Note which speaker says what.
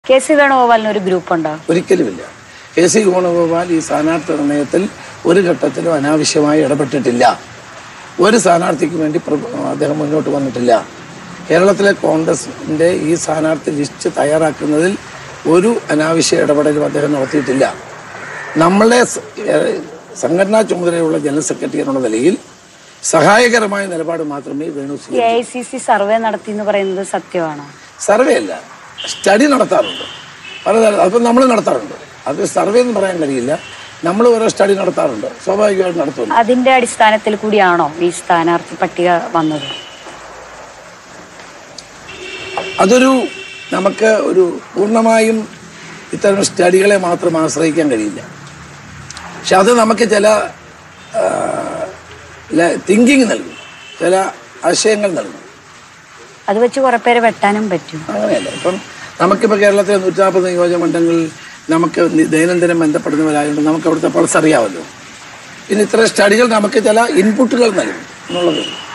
Speaker 1: K C വേണുഗോപാലിന് ഒരു group ഉണ്ടോ
Speaker 2: ഒരിക്കലുമില്ല കെ സി വേണുഗോപാൽ ഈ സ്ഥാനാർത്ഥി നിർണയത്തിൽ ഒരു ഘട്ടത്തിലും അനാവശ്യമായി ഇടപെട്ടിട്ടില്ല ഒരു സ്ഥാനാർത്ഥിക്ക് വേണ്ടി പ്ര- അദ്ദേഹം മുന്നോട്ട് വന്നിട്ടില്ല കേരളത്തിലെ കോൺഗ്രസിന്റെ ഈ സ്ഥാനാർത്ഥി ലിസ്റ്റ് തയ്യാറാക്കുന്നതിൽ ഒരു അനാവശ്യ ഇടപെടലും അദ്ദേഹം നടത്തിയിട്ടില്ല നമ്മളെ സ- ഏഹ് സംഘടനാ ചുമതലയുള്ള ജനറൽ സെക്രട്ടറി എന്നുള്ള നിലയിൽ സഹായകരമായ നിലപാട് മാത്രമേ വേണു
Speaker 1: എ
Speaker 2: സ്വീകരിക്കൂ.
Speaker 1: ഐ സി സി സർവേ നടത്തി എന്ന് പറയുന്നത് സത്യമാണോ
Speaker 2: സർവേ അല്ല സ്റ്റഡി നടത്താറുണ്ട് പലതരം അപ്പം നമ്മൾ നടത്താറുണ്ട് അത് സർവേ എന്ന് പറയാൻ കഴിയില്ല നമ്മൾ ഓരോ സ്റ്റഡി നടത്താറുണ്ട് സ്വാഭാവികമായിട്ട് നടത്തുന്നു
Speaker 1: അതിന്റെ അടിസ്ഥാനത്തിൽ കൂടിയാണോ ഈ സ്ഥാനാർത്ഥി പട്ടിക വന്നത്
Speaker 2: അതൊരു നമുക്ക് ഒരു പൂർണ്ണമായും ഇത്തരം സ്റ്റഡികളെ മാത്രം ആശ്രയിക്കാൻ കഴിയില്ല പക്ഷെ അത് നമുക്ക് ചില തിങ്കിങ് നൽകും ചില ആശയങ്ങൾ നൽകും
Speaker 1: അത് വെച്ച് കുറെ പേര് വെട്ടാനും പറ്റും
Speaker 2: അങ്ങനെയല്ല ഇപ്പം നമുക്കിപ്പോൾ കേരളത്തിലെ നൂറ്റി നാൽപ്പത് നിയോജക മണ്ഡലങ്ങളിൽ നമുക്ക് നി- ദൈനംദിനം ബന്ധപ്പെടുന്നവരായതുകൊണ്ട് നമുക്ക് അവിടുത്തെ പൾസ് അറിയാമല്ലോ പിന്നെ ഇത്തരം സ്റ്റഡികൾ നമുക്ക് ചില ഇൻപുട്ടുകൾ നൽകും എന്നുള്ളത്